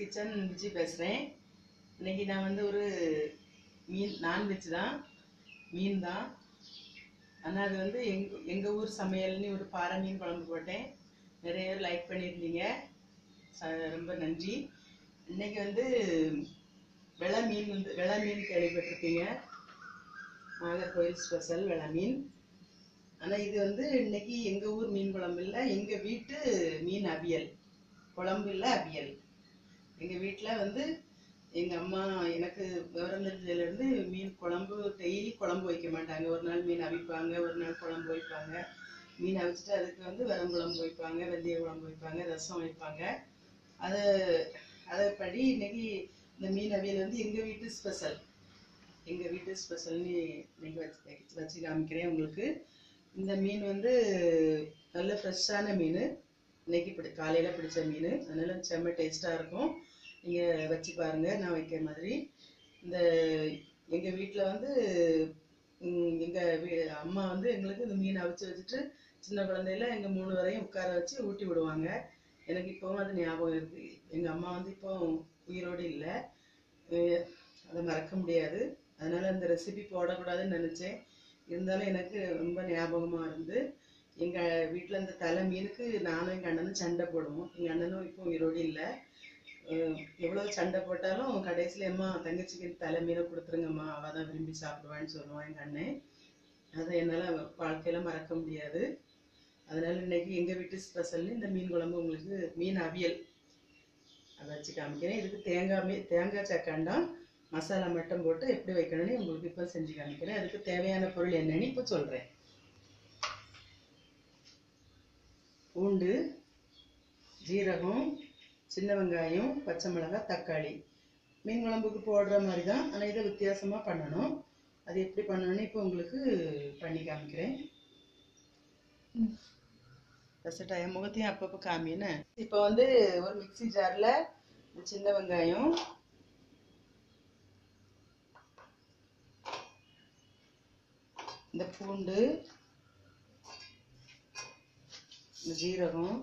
Kitchen Viji பேசுகிறேன் இன்னைக்கு நான் வந்து ஒரு மீன் நான்வெஜ் தான் மீன் தான் ஆனால் அது வந்து எங்க எங்கள் ஊர் சமையல்னு ஒரு பாறை மீன் குழம்பு போட்டேன் நிறைய பேர் லைக் பண்ணியிருந்தீங்க ச- ரொம்ப நன்றி இன்னைக்கு வந்து வெள மீன் வந்து வெள மீன் கேள்விப்பட்டிருப்பீங்க நாகர்கோயில் ஸ்பெஷல் வெள மீன் ஆனால் இது வந்து இன்னைக்கு எங்கள் ஊர் மீன் குழம்பு இல்லை எங்கள் வீட்டு மீன் அவியல் குழம்பு இல்லை அவியல் எங்கள் வீட்டில் வந்து எங்கள் அம்மா எனக்கு விவரம் தெரிஞ்சதுலேருந்து மீன் குழம்பு டெய்லி குழம்பு வைக்க மாட்டாங்க ஒரு நாள் மீன் அவிப்பாங்க ஒரு நாள் குழம்பு வைப்பாங்க மீன் அவிச்சிட்டு அதுக்கு வந்து வெறும் குழம்பு வைப்பாங்க வெந்தய குழம்பு வைப்பாங்க ரசம் வைப்பாங்க அதை அதைப்படி இன்னைக்கு இந்த மீன் அவியல் வந்து எங்கள் வீட்டு ஸ்பெஷல் எங்கள் வீட்டு ஸ்பெஷல்னு இன்னைக்கு வச்சு வச்சு காமிக்கிறேன் உங்களுக்கு இந்த மீன் வந்து நல்ல ஃப்ரெஷ்ஷான மீன் இன்னைக்கு பிடி காலையில் பிடிச்ச மீன் அதனால செம்ம டேஸ்ட்டாக இருக்கும் நீங்கள் வச்சு பாருங்கள் நான் வைக்கிற மாதிரி இந்த எங்கள் வீட்டில் வந்து எங்கள் அம்மா வந்து எங்களுக்கு இந்த மீன் அவிச்சு வச்சுட்டு சின்ன குழந்தையில எங்கள் மூணு வரையும் உட்கார வச்சு ஊட்டி விடுவாங்க எனக்கு இப்போவும் அது ஞாபகம் இருக்குது எங்கள் அம்மா வந்து இப்போ உயிரோடு இல்லை அஹ் அதை மறக்க முடியாது அதனால அந்த ரெசிபி போடக்கூடாதுன்னு நினச்சேன் இருந்தாலும் எனக்கு ரொம்ப ஞாபகமாக இருந்து எங்கள் வீட்டில் இந்த தலை மீனுக்கு நானும் எங்கள் அண்ணனும் சண்டை போடுவோம் எங்கள் அண்ணனும் இப்போ உயிரோடு இல்லை எவ்வளோ சண்டை போட்டாலும் கடைசியில் அம்மா தங்கச்சிக்கு தலை மீனை கொடுத்துருங்கம்மா அவள் தான் விரும்பி சாப்பிடுவான்னு சொல்லுவான் எங்கள் அண்ணன் அதை என்னால் வாழ்க்கையில் மறக்க முடியாது அதனால இன்னைக்கு எங்கள் வீட்டு ஸ்பெஷல்னு இந்த மீன் குழம்பு உங்களுக்கு மீன் அவியல் அதை வச்சு காமிக்கிறேன் இதுக்கு தேங்காய் மீ தேங்காய் சக்காண்டாம் மசாலா மட்டும் போட்டு எப்படி வைக்கணும்னு உங்களுக்கு இப்போ செஞ்சு காமிக்கிறேன் அதுக்கு தேவையான பொருள் என்னன்னு இப்போ சொல்கிறேன் பூண்டு ஜீரகம் சின்ன வெங்காயம் பச்சை மிளகாய் தக்காளி மீன் குழம்புக்கு போடுற மாதிரி தான் ஆனால் இதை வித்தியாசமாக பண்ணணும் அது எப்படி பண்ணணும்னு இப்போ உங்களுக்கு பண்ணி காமிக்கிறேன் ஃபஸ்ட்டு என் முகத்தையும் அப்பப்போ காமின்னு இப்போ வந்து ஒரு மிக்ஸி ஜாரில் இந்த சின்ன வெங்காயம் இந்த பூண்டு இந்த ஜீரகம்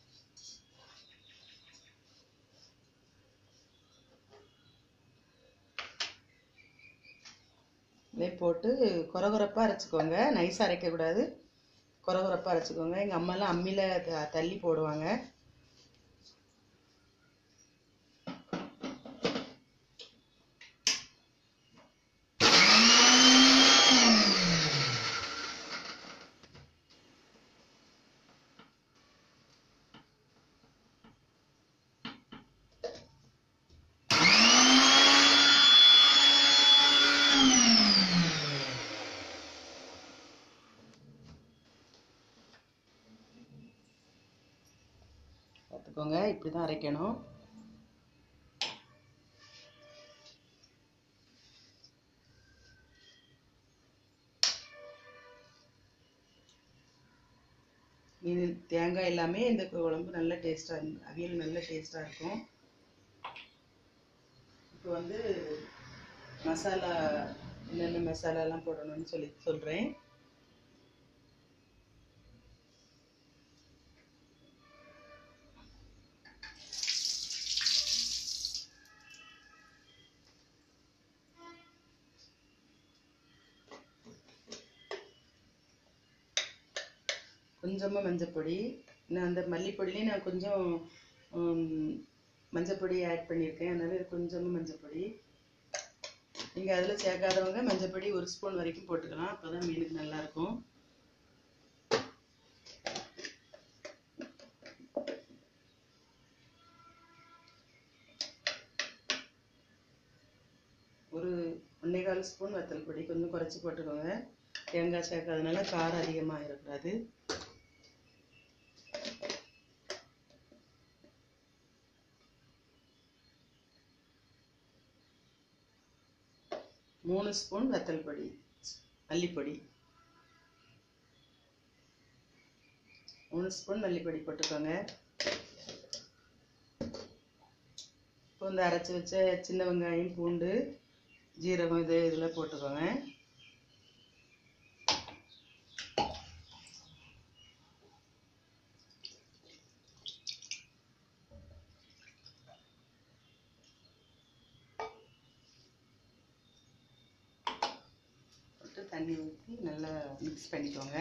இதை போட்டு கொரகொரப்பாக அரைச்சிக்கோங்க நைஸாக அரைக்கக்கூடாது கொரகொரப்பாக அரைச்சிக்கோங்க எங்கள் அம்மாலாம் அம்மியில் த- தள்ளி போடுவாங்க பார்த்துக்கோங்க இப்படி தான் அரைக்கணும் இது தேங்காய் எல்லாமே இந்த குழம்பு நல்ல டேஸ்ட்டாக அவியல் நல்ல டேஸ்ட்டாக இருக்கும் இப்போ வந்து மசாலா என்னென்ன மசாலாலாம் போடணும்னு சொல்லி சொல்கிறேன் கொஞ்சமாக மஞ்சப்பொடி நான் அந்த மல்லிப்பொடியிலையும் நான் கொஞ்சம் ம், மஞ்சப்பொடி ஆட் பண்ணியிருக்கேன் அதனால இது கொஞ்சமாக மஞ்சப்பொடி நீங்கள் அதில் சேர்க்காதவங்க மஞ்சப்பொடி ஒரு ஸ்பூன் வரைக்கும் போட்டுக்கலாம் அப்போ தான் மீனுக்கு நல்லாயிருக்கும் ஒரு ஒன்றே கால் ஸ்பூன் வத்தல் பொடி கொஞ்சம் குறைச்சி போட்டுக்கோங்க தேங்காய் சேர்க்காதனால காரம் அதிகமாக இருக்கக்கூடாது மூணு ஸ்பூன் வத்தல் பொடி மல்லிப்பொடி மூணு ஸ்பூன் மல்லிப்பொடி போட்டுக்கோங்க இப்போ இந்த அரைச்சி வச்ச சின்ன வெங்காயம் பூண்டு ஜீரகம் இது இதில் போட்டுக்கோங்க லிட்டர் தண்ணி ஊற்றி நல்லா மிக்ஸ் பண்ணிக்கோங்க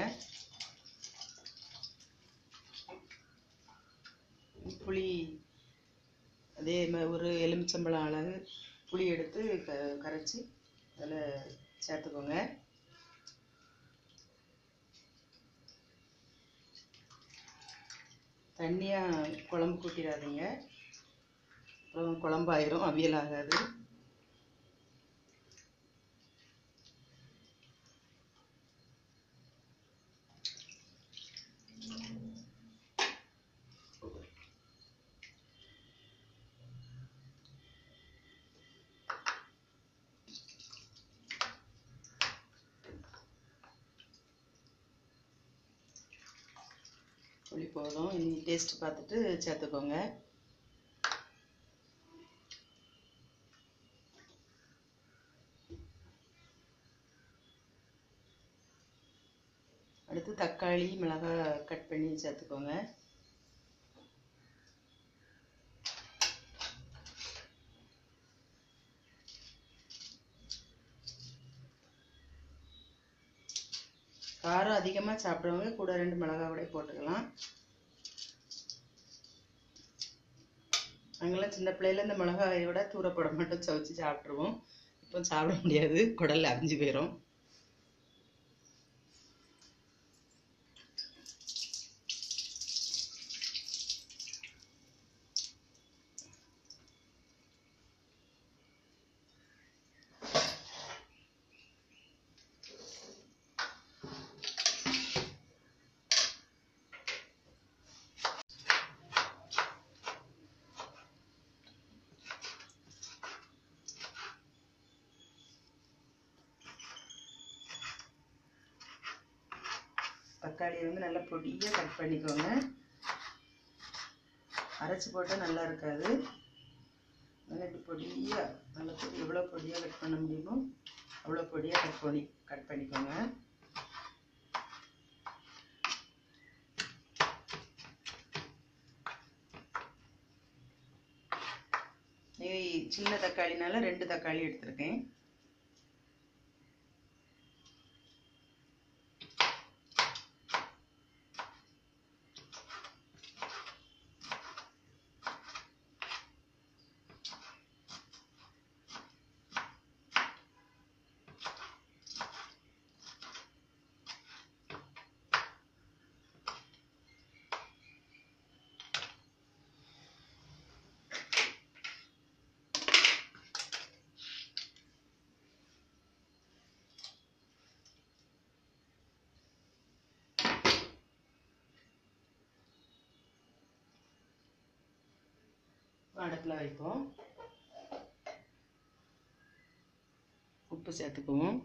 புளி அதே மாதிரி ஒரு எலுமிச்சம்பழம் அளவு புளி எடுத்து க கரைச்சி அதில் சேர்த்துக்கோங்க தண்ணியாக குழம்பு கூட்டிடாதீங்க அப்புறம் குழம்பாயிரும் அவியல் ஆகாது புளி போதும் இனி டேஸ்ட் பார்த்துட்டு சேர்த்துக்கோங்க அடுத்து தக்காளி மிளகாய் கட் பண்ணி சேர்த்துக்கோங்க காரம் அதிகமாக சாப்பிட்றவங்க கூட ரெண்டு மிளகாய் கூட போட்டுக்கலாம் நாங்களாம் சின்ன பிள்ளையில இந்த மிளகாயோட தூரப்பட மட்டும் சவைச்சு சாப்பிட்ருவோம் இப்போ சாப்பிட முடியாது குடல் அவிஞ்சு போயிடும் தக்காளியை வந்து நல்லா பொடியாக கட் பண்ணிக்கோங்க அரைச்சி போட்டால் நல்லா இருக்காது நல்லா இப்படி பொடியாக நல்லா பொடி எவ்வளோ பொடியாக கட் பண்ண முடியுமோ அவ்வளோ பொடியாக கட் பண்ணி கட் பண்ணிக்கோங்க இது சின்ன தக்காளினால ரெண்டு தக்காளி எடுத்திருக்கேன் அடுப்பில் வைப்போம் உப்பு சேர்த்துக்குவோம்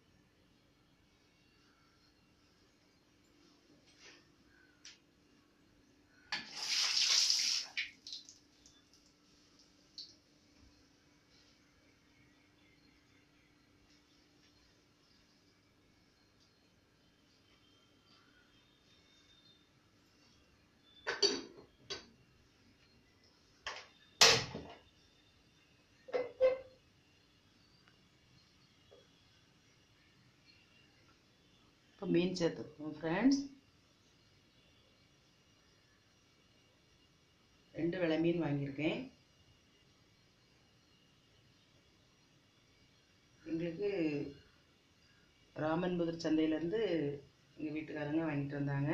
இப்போ மீன் சேர்த்துக்குவோம் ஃப்ரெண்ட்ஸ் ரெண்டு விலை மீன் வாங்கியிருக்கேன் எங்களுக்கு ராமன்புதூர் சந்தையிலேருந்து எங்கள் வீட்டுக்காரங்க வாங்கிட்டு வந்தாங்க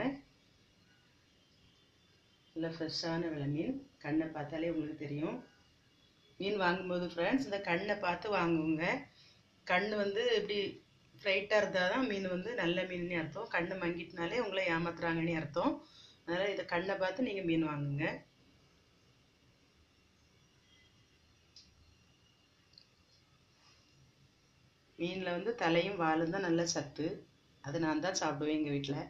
நல்ல ஃப்ரெஷ்ஷான விலை மீன் கண்ணை பார்த்தாலே உங்களுக்கு தெரியும் மீன் வாங்கும்போது ஃப்ரெண்ட்ஸ் இந்த கண்ணை பார்த்து வாங்குங்க கண் வந்து இப்படி ஃப்ரைட்டாக இருந்தால் தான் மீன் வந்து நல்ல மீன் அர்த்தம் கண்ணை மங்கிட்டுனாலே உங்களை ஏமாத்துறாங்கன்னு அர்த்தம் அதனால் இதை கண்ணை பார்த்து நீங்கள் மீன் வாங்குங்க மீனில் வந்து தலையும் வாலும் தான் நல்ல சத்து அது நான் தான் சாப்பிடுவேன் எங்கள் வீட்டில்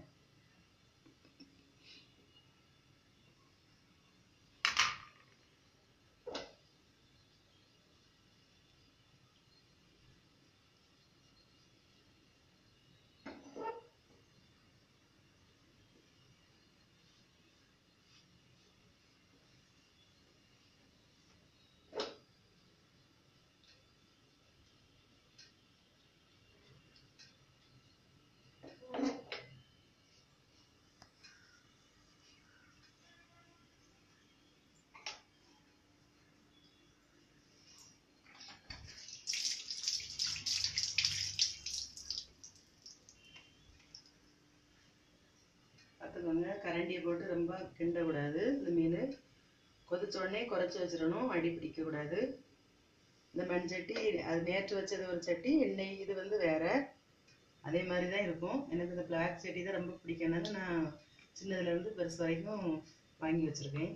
பார்த்துக்கோங்க கரண்டியை போட்டு ரொம்ப கிண்டக்கூடாது இந்த மீன் கொதிச்ச உடனே குறைச்சி வச்சிடணும் அடி பிடிக்கக்கூடாது இந்த மண்சட்டி அது நேற்று வச்சது ஒரு சட்டி எண்ணெய் இது வந்து வேற அதே மாதிரி தான் இருக்கும் எனக்கு இந்த பிளாக் சட்டி தான் ரொம்ப பிடிக்கனால நான் சின்னதுலேருந்து பெருசு வரைக்கும் வாங்கி வச்சுருக்கேன்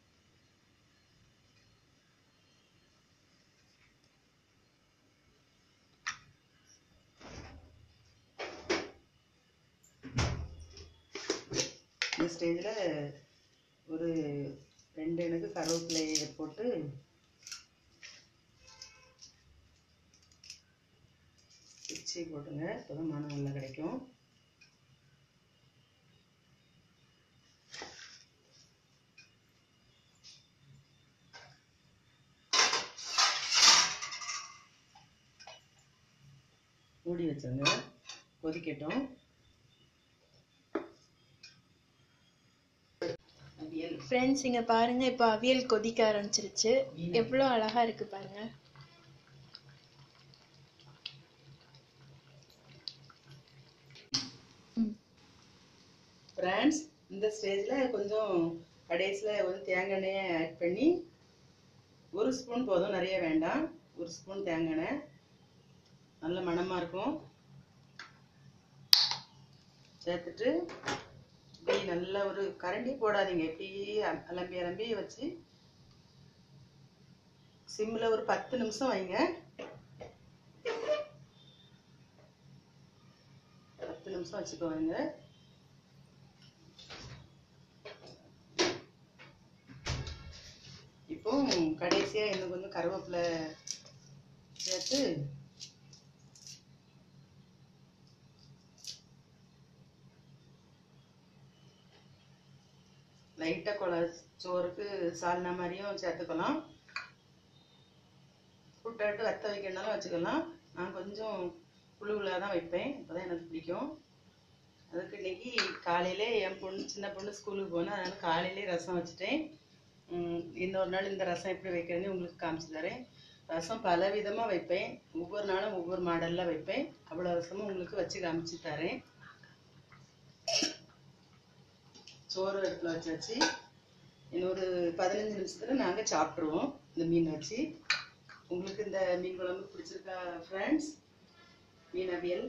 இந்த ஸ்டேஜில் ஒரு ரெண்டு எனக்கு கருவேப்பிலையை போட்டு பிச்சி போட்டுங்க அப்போதான் மனம் நல்லா கிடைக்கும் மூடி வச்சுருங்க கொதிக்கட்டும் அவியல் ஃப்ரெண்ட்ஸ் இங்க பாருங்க இப்போ அவியல் கொதிக்க ஆரம்பிச்சிருச்சு எவ்வளோ அழகா இருக்கு பாருங்க ம். ஃப்ரெண்ட்ஸ் இந்த ஸ்டேஜில் கொஞ்சம் கடைசியில் ஒரு தேங்காய் எண்ணெயை ஆட் பண்ணி ஒரு ஸ்பூன் போதும் நிறைய வேண்டாம் ஒரு ஸ்பூன் தேங்காய் எண்ணெய் நல்ல மணமாக இருக்கும் சேர்த்துட்டு இப்படி நல்ல ஒரு கரண்டி போடாதீங்க இப்படி அ- அலம்பி அலம்பி வச்சு சிம்மில் ஒரு பத்து நிமிஷம் வைங்க பத்து நிமிஷம் வச்சுக்கோங்க இப்போ கடைசியா இன்னும் கொஞ்சம் கருவேப்பிலை சேர்த்து லைட்டாக கொல சோறுக்கு சால்னா மாதிரியும் சேர்த்துக்கலாம் புட்டாட்டு வத்த வைக்கணுனாலும் வச்சுக்கலாம் நான் கொஞ்சம் புழுவில் தான் வைப்பேன் அப்பதான் எனக்கு பிடிக்கும் அதுக்கு இன்னைக்கு காலையிலே என் பொண்ணு சின்ன பொண்ணு ஸ்கூலுக்கு போனா அதனால காலையிலே ரசம் வச்சுட்டேன் உம் இன்னொரு நாள் இந்த ரசம் எப்படி வைக்கிறேன்னு உங்களுக்கு காமிச்சு தரேன் ரசம் பல விதமா வைப்பேன் ஒவ்வொரு நாளும் ஒவ்வொரு மாடல்ல வைப்பேன் அவ்வளோ ரசமும் உங்களுக்கு வச்சு காமிச்சு தரேன் சோறு அடுப்பில் வச்சாச்சு இன்னொரு பதினஞ்சு நிமிஷத்துல நாங்க சாப்பிட்ருவோம் இந்த மீன் வச்சு உங்களுக்கு இந்த மீன் குழம்பு பிடிச்சிருக்கா ஃப்ரெண்ட்ஸ் மீன் அவியல்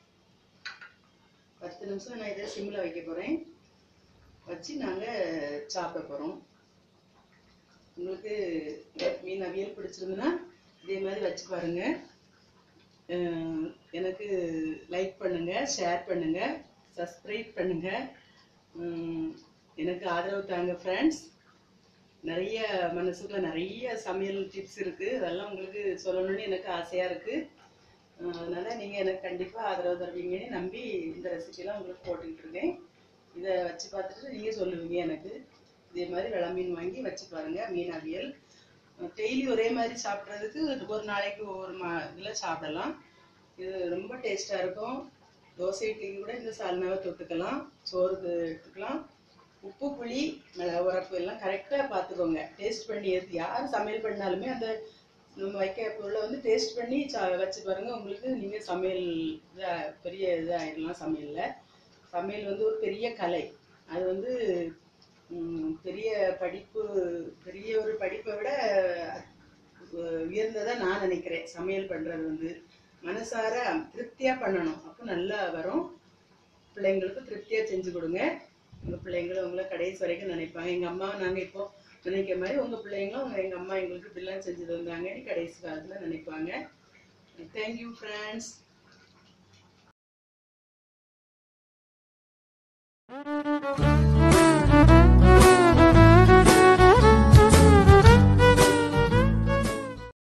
பத்து நிமிஷம் நான் இதை சிம்மில் வைக்க போகிறேன் வச்சு நாங்கள் சாப்பிட போகிறோம் உங்களுக்கு மீன் அவியல் பிடிச்சிருந்துன்னா இதே மாதிரி வச்சு பாருங்க அஹ் எனக்கு லைக் பண்ணுங்க ஷேர் பண்ணுங்க சப்ஸ்கிரைப் பண்ணுங்க உம் எனக்கு ஆதரவு தாங்க ஃப்ரெண்ட்ஸ் நிறைய மனசுக்குள்ள நிறைய சமையல் டிப்ஸ் இருக்கு அதெல்லாம் உங்களுக்கு சொல்லணும்னு எனக்கு ஆசையா இருக்கு அஹ் அதனால நீங்க எனக்கு கண்டிப்பா ஆதரவு தருவீங்கன்னு நம்பி இந்த ரெசிபிலாம் உங்களுக்கு போட்டுக்கிட்டு இருக்கேன் இதை வச்சு பார்த்துட்டு நீங்க சொல்லுவீங்க எனக்கு இதே மாதிரி வெள மீன் வாங்கி வச்சு பாருங்க மீன் அவியல் டெய்லி ஒரே மாதிரி சாப்பிட்றதுக்கு ஒரு நாளைக்கு ஒவ்வொரு மா இதில் சாப்பிடலாம் இது ரொம்ப டேஸ்டா இருக்கும் தோசை இட்லிக்கு கூட இந்த சால்னாவை தொட்டுக்கலாம் சோறுக்கு எடுத்துக்கலாம் உப்பு புளி மிளகு உரப்பு எல்லாம் கரெக்டாக பார்த்துக்கோங்க டேஸ்ட் பண்ணி எடுத்து யார் சமையல் பண்ணாலுமே அந்த நம்ம வைக்க பொருளை வந்து டேஸ்ட் பண்ணி சா வச்சு பாருங்க உங்களுக்கு நீங்கள் சமையல் இதா பெரிய இதாகிடலாம் சமையலில் சமையல் வந்து ஒரு பெரிய கலை அது வந்து ம், பெரிய படிப்பு பெரிய ஒரு படிப்பை விட அஹ், உயர்ந்ததா நான் நினைக்கிறேன் சமையல் பண்றது வந்து மனசார திருப்தியா பண்ணணும் அப்போ நல்லா வரும் பிள்ளைங்களுக்கு திருப்தியா செஞ்சு கொடுங்க உங்க பிள்ளைங்களும் உங்களை கடைசி வரைக்கும் நினைப்பாங்க எங்க அம்மா நாங்க இப்போ நினைக்கிற மாதிரி உங்க பிள்ளைங்களும் உங்க- எங்க அம்மா எங்களுக்கு இப்படிலாம் செஞ்சு தந்தாங்கன்னு கடைசி காலத்துல நினைப்பாங்க தேங்க்யூ ஃப்ரெண்ட்ஸ் Thank